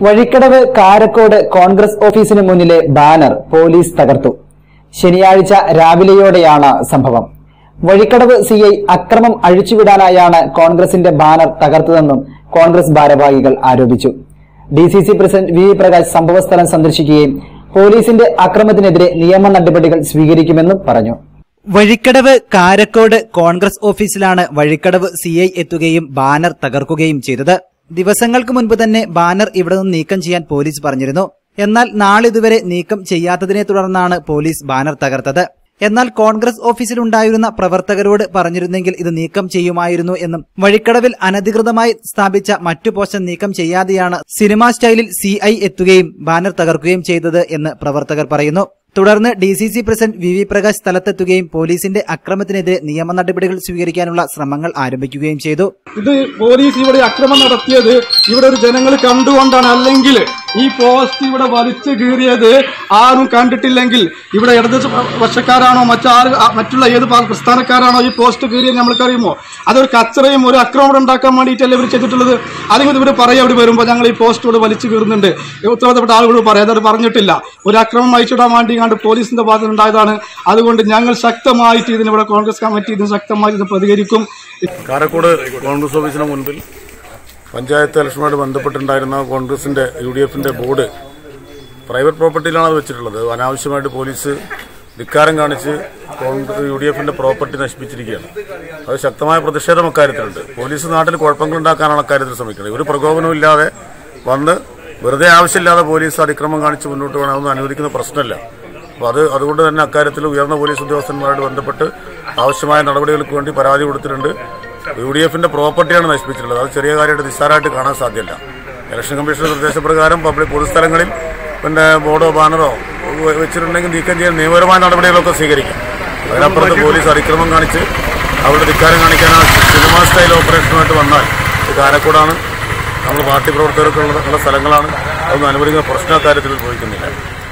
വഴിക്കടവ് കാരക്കോട് കോൺഗ്രസ് ഓഫീസിന് മുന്നിലെ banner police തകർത്തു ശനിയാഴ്ച രാവിലെയോടെയാണ് സംഭവം വഴിക്കടവ് സിഐ അക്രമം അഴിച്ചുവിടാനായാണ് കോൺഗ്രസിന്റെ ബാനർ തകർത്തതെന്നും കോൺഗ്രസ് ഭാരവാഹികൾ ആരോപിച്ചു D C C president V V Prakash സംഭവസ്ഥലം സന്ദർശിക്കുകയും പോലീസിന്റെ അക്രമത്തിനെതിരെ നിയമ നടപടികൾ സ്വീകരിക്കുമെന്നും പറഞ്ഞു വഴിക്കടവ് കാരക്കോട് കോൺഗ്രസ് ഓഫീസിലാണ് വഴിക്കടവ് സിഐ എത്തുകയും ബാനർ തകർക്കുകയും ചെയ്തത് ദിവസങ്ങൾക്ക് മുൻപ് തന്നെ ബാനർ ഇവിടെ നിന്ന് നീക്കം ചെയ്യാൻ പോലീസ് പറഞ്ഞിരുന്നു എന്നാൽ നാളിതുവരെ നീക്കം ചെയ്യാത്തതിനെ തുടർന്നാണ് പോലീസ് ബാനർ തകർത്തത് എന്നാൽ കോൺഗ്രസ് ഓഫീസിലുണ്ടായിരുന്ന പ്രവർത്തകരോട് പറഞ്ഞിരുന്നെങ്കിൽ ഇത് നീക്കം ചെയ്യുമായിരുന്നു എന്നും വഴിക്കടവിൽ അനധികൃതമായി സ്ഥാപിച്ച മറ്റു പോസ്റ്റർ നീക്കം ചെയ്യാതെയാണ് സിനിമാ സ്റ്റൈലിൽ സിഐ എത്തുകയും ബാനർ തകർക്കുകയും ചെയ്തത് എന്ന് പ്രവർത്തകർ പറയുന്നു തുടർന്ന് D C C president V V Prakash സ്ഥലത്തെത്തുകയും പോലീസിന്റെ അക്രമത്തിനെതിരെ നിയമ നടപടികൾ സ്വീകരിക്കാനുള്ള ശ്രമങ്ങൾ ആരംഭിക്കുകയും ചെയ്തു ഇത് പോലീസ് ഇവിടെ അക്രമം നടത്തിയത് ഇവിടെ ഒരു ജനങ്ങൾ കണ്ടുകൊണ്ടാണ് അല്ലെങ്കിൽ ഈ പോസ്റ്റ് ഇവിടെ വലിച്ചു കീറിയത് ആരും കണ്ടിട്ടില്ലെങ്കിൽ ഇവിടെ ഇടത് പക്ഷക്കാരാണോ മറ്റാര് മറ്റുള്ള ഏത് പാ- പ്രസ്ഥാനക്കാരാണോ ഈ പോസ്റ്റ് കീറിയത് നമ്മൾക്കറിയുമോ അതൊരു കച്ചറയും ഒരു അക്രമം ഉണ്ടാക്കാൻ വേണ്ടിയിട്ടല്ലേ ഇവർ ചെയ്തിട്ടുള്ളത് അല്ലെങ്കിൽ ഇവർ പറയാം ഇവിടെ വരുമ്പോൾ ഞങ്ങൾ ഈ പോസ്റ്റ് ഇവിടെ വലിച്ചു കീറുന്നുണ്ട് ഉത്തരവാദപ്പെട്ട ആളുകളോട് പറയാം അത് പറഞ്ഞിട്ടില്ല ഒരു അക്രമം അയച്ചിടാൻ വേണ്ടി കണ്ട് പോലീസിന്റെ ഭാഗത്ത് ഉണ്ടായതാണ് അതുകൊണ്ട് ഞങ്ങൾ ശക്തമായിട്ട് ഇതിനിവിടെ കോൺഗ്രസ് കമ്മിറ്റി ഇതിന് ശക്തമായി ഇത് പ്രതികരിക്കും കാരക്കോട് കോൺഗ്രസ് ഓഫീസിന് മുൻപിൽ പഞ്ചായത്ത് ഇലക്ഷനുമായിട്ട് ബന്ധപ്പെട്ടുണ്ടായിരുന്ന കോൺഗ്രസിന്റെ യു ഡി എഫിന്റെ ബോർഡ് പ്രൈവറ്റ് പ്രോപ്പർട്ടിയിലാണ് അത് വെച്ചിട്ടുള്ളത് അനാവശ്യമായിട്ട് പോലീസ് ധിക്കാരം കാണിച്ച് കോൺഗ്രസ് യു ഡി എഫിന്റെ പ്രോപ്പർട്ടി നശിപ്പിച്ചിരിക്കുകയാണ് അത് ശക്തമായ പ്രതിഷേധം അക്കാര്യത്തിലുണ്ട് പോലീസ് നാട്ടിൽ കുഴപ്പങ്ങൾ ഉണ്ടാക്കാനാണ് അക്കാര്യത്തിൽ ശ്രമിക്കുന്നത് ഒരു പ്രകോപനവും ഇല്ലാതെ വന്ന് വെറുതെ ആവശ്യമില്ലാതെ പോലീസ് അതിക്രമം കാണിച്ച് മുന്നോട്ട് പോകണം അതൊന്നും അനുവദിക്കുന്ന പ്രശ്നമല്ല അപ്പോൾ അത് അതുകൊണ്ട് തന്നെ അക്കാര്യത്തിൽ ഉയർന്ന പോലീസ് ഉദ്യോഗസ്ഥന്മാരോട് ബന്ധപ്പെട്ട് ആവശ്യമായ നടപടികൾക്ക് വേണ്ടി പരാതി കൊടുത്തിട്ടുണ്ട് യു ഡി എഫിന്റെ പ്രോപ്പർട്ടിയാണ് നശിപ്പിച്ചിട്ടുള്ളത് അത് ചെറിയ കാര്യമായിട്ട് നിസ്സാരമായിട്ട് കാണാൻ സാധ്യമല്ല ഇലക്ഷൻ കമ്മീഷന്റെ നിർദ്ദേശപ്രകാരം പബ്ലിക് പൊതുസ്ഥലങ്ങളിൽ പിന്നെ ബോർഡോ ബാനറോ വെ- വെച്ചിട്ടുണ്ടെങ്കിൽ നീക്കം ചെയ്യാൻ നിയമപരമായ നടപടികളൊക്കെ സ്വീകരിക്കും അതിനപ്പുറത്ത് പോലീസ് അതിക്രമം കാണിച്ച് അവരുടെ ധിക്കാരം കാണിക്കാൻ ആ സിനിമാ സ്റ്റൈൽ ഓപ്പറേഷനുമായിട്ട് വന്നാൽ ഇത് കാരക്കോടാണ് നമ്മൾ പാർട്ടി പ്രവർത്തകർക്കുള്ള ഉള്ള സ്ഥലങ്ങളാണ് അതൊന്നും അനുവദിക്കുന്ന പ്രശ്ന കാര്യത്തിൽ ചോദിക്കുന്നില്ല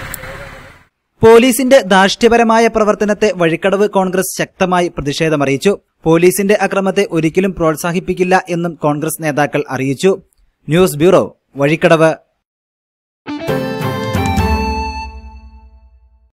പോലീസിന്റെ ധാർഷ്ട്യപരമായ പ്രവർത്തനത്തെ വഴിക്കടവ് കോൺഗ്രസ് ശക്തമായി പ്രതിഷേധമറിയിച്ചു പോലീസിന്റെ അക്രമത്തെ ഒരിക്കലും പ്രോത്സാഹിപ്പിക്കില്ല എന്നും കോൺഗ്രസ് നേതാക്കൾ അറിയിച്ചു ന്യൂസ് ബ്യൂറോ വഴിക്കടവ്